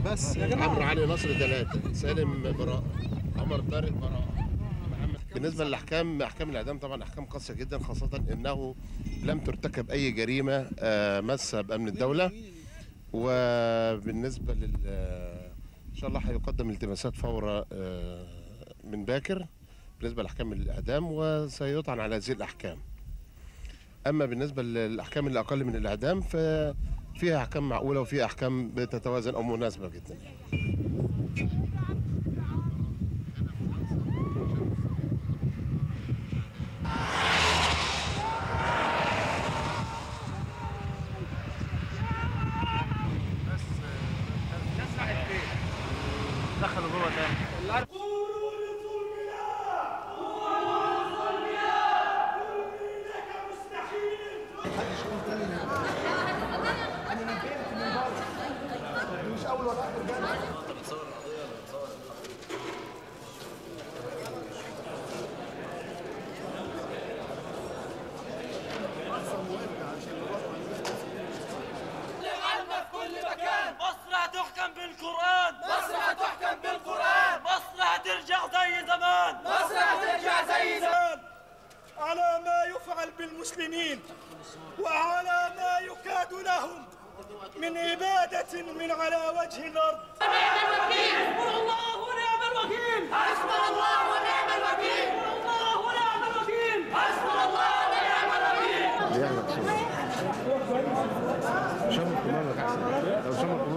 بس يا عمرو علي نصر ثلاثة سالم براءة عمر طارق براءة محمد بالنسبة للأحكام أحكام الإعدام طبعا أحكام قاسية جدا خاصة أنه لم ترتكب أي جريمة آه، ماسة بأمن الدولة وبالنسبة لل آه، إن شاء الله هيقدم التماسات فورا آه، من باكر بالنسبة لأحكام الإعدام وسيطعن على هذه الأحكام أما بالنسبة للأحكام اللي أقل من الإعدام ففيها أحكام معقولة وفيها أحكام بتتوازن أو مناسبة جدا دخلوا جوه تاني العلم في كل مكان مصر هتحكم بالقرآن مصر هتحكم بالقرآن مصر هترجع زي زمان مصر هترجع زي زمان على ما يفعل بالمسلمين وعلى ما يكاد لهم من إبادة من على وجه الأرض حسبنا الله ونعم الوكيل حسبنا الله ونعم الوكيل حسبنا الله ونعم الوكيل حسبنا الله ونعم الوكيل شمر كمامك أحسن لو شمر